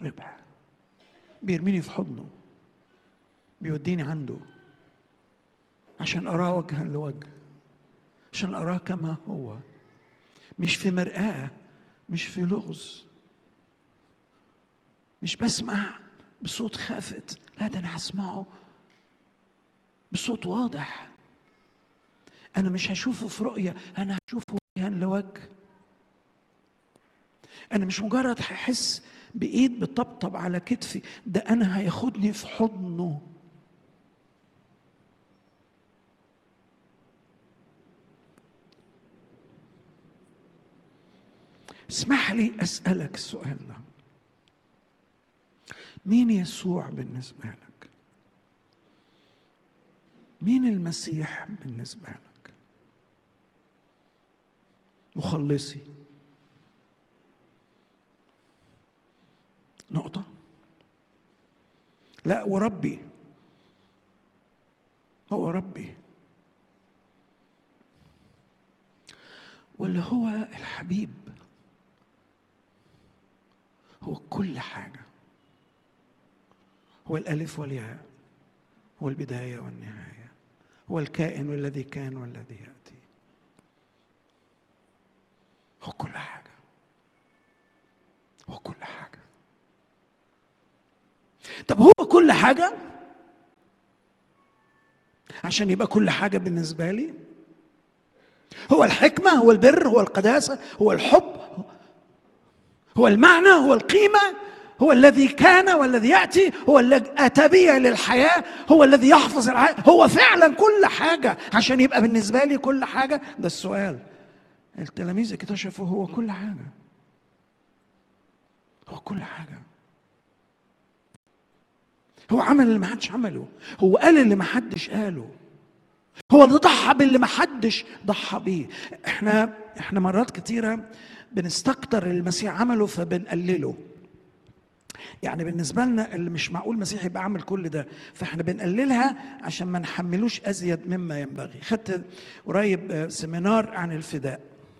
ربح بيرميني في حضنه بيوديني عنده عشان أراه وجها لوجه عشان أراه كما هو مش في مرآة مش في لغز مش بسمع بصوت خافت لا ده أنا هسمعه بصوت واضح أنا مش هشوفه في رؤية أنا هشوفه وجها لوجه أنا مش مجرد هحس بإيد بتطبطب على كتفي ده أنا هياخدني في حضنه اسمح لي أسألك السؤال ده مين يسوع بالنسبة لك؟ مين المسيح بالنسبة لك؟ مخلصي نقطة لا وربي هو ربي واللي هو الحبيب هو كل حاجة هو الألف والياء هو البداية والنهاية هو الكائن والذي كان والذي يأتي هو كل حاجة هو كل حاجة طب هو كل حاجة عشان يبقى كل حاجة بالنسبة لي هو الحكمة هو البر هو القداسة هو الحب هو المعنى هو القيمة هو الذي كان والذي يأتي هو الذي أتى به للحياة هو الذي يحفظ الحياة هو فعلا كل حاجة عشان يبقى بالنسبة لي كل حاجة ده السؤال التلاميذ اكتشفوا هو كل حاجة هو كل حاجة هو عمل اللي ما حدش عمله هو قال اللي ما حدش قاله هو اللي ضحى باللي ما حدش ضحى بيه احنا احنا مرات كتيره بنستكتر المسيح عمله فبنقلله يعني بالنسبة لنا اللي مش معقول المسيح يبقى عامل كل ده فاحنا بنقللها عشان ما نحملوش أزيد مما ينبغي خدت قريب سيمينار عن الفداء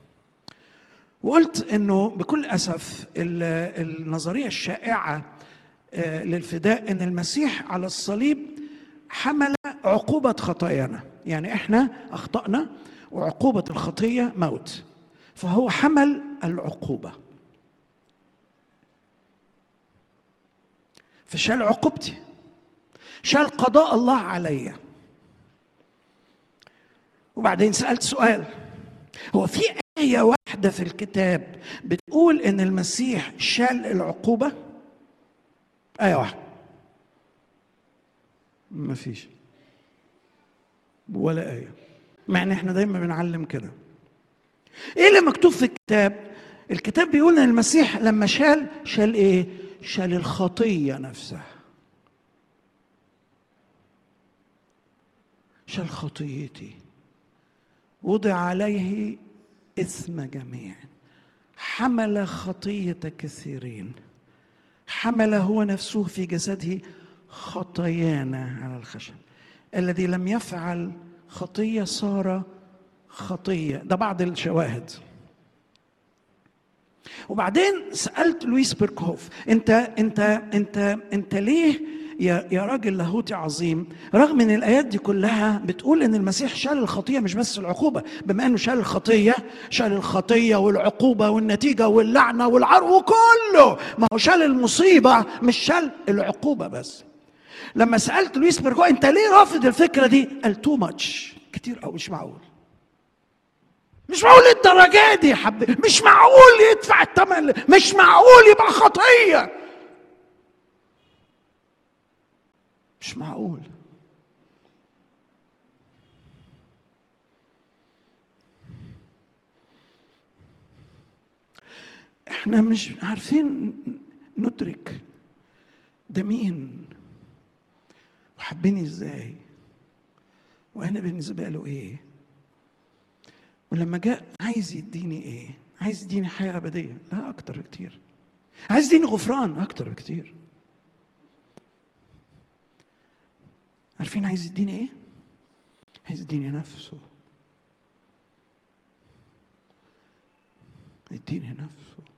وقلت انه بكل اسف النظريه الشائعه للفداء ان المسيح على الصليب حمل عقوبه خطايانا يعني احنا اخطانا وعقوبه الخطيه موت فهو حمل العقوبه فشال عقوبتي شال قضاء الله عليا وبعدين سالت سؤال هو في ايه واحده في الكتاب بتقول ان المسيح شال العقوبه ايه واحده ما فيش ولا ايه مع ان احنا دايما بنعلم كده ايه اللي مكتوب في الكتاب الكتاب بيقول ان المسيح لما شال شال ايه شال الخطيه نفسها شال خطيتي وضع عليه اثم جميع حمل خطيه كثيرين حمل هو نفسه في جسده خطايانا على الخشب الذي لم يفعل خطيه صار خطيه ده بعض الشواهد وبعدين سالت لويس بيركهوف انت انت انت انت ليه يا يا راجل لاهوتي عظيم رغم ان الايات دي كلها بتقول ان المسيح شال الخطيه مش بس العقوبه بما انه شال الخطيه شال الخطيه والعقوبه والنتيجه واللعنه والعار وكله ما هو شال المصيبه مش شال العقوبه بس لما سالت لويس بيركهوف انت ليه رافض الفكره دي قال تو ماتش كتير قوي مش معقول مش معقول الدرجة دي يا حبيبي مش معقول يدفع الثمن مش معقول يبقى خطية مش معقول احنا مش عارفين ندرك ده مين وحبني ازاي وانا بالنسبه له ايه ولما جاء عايز يديني ايه عايز يديني حياه ابديه لا اكتر بكتير عايز يديني غفران اكتر بكتير عارفين عايز يديني ايه عايز يديني نفسه يديني نفسه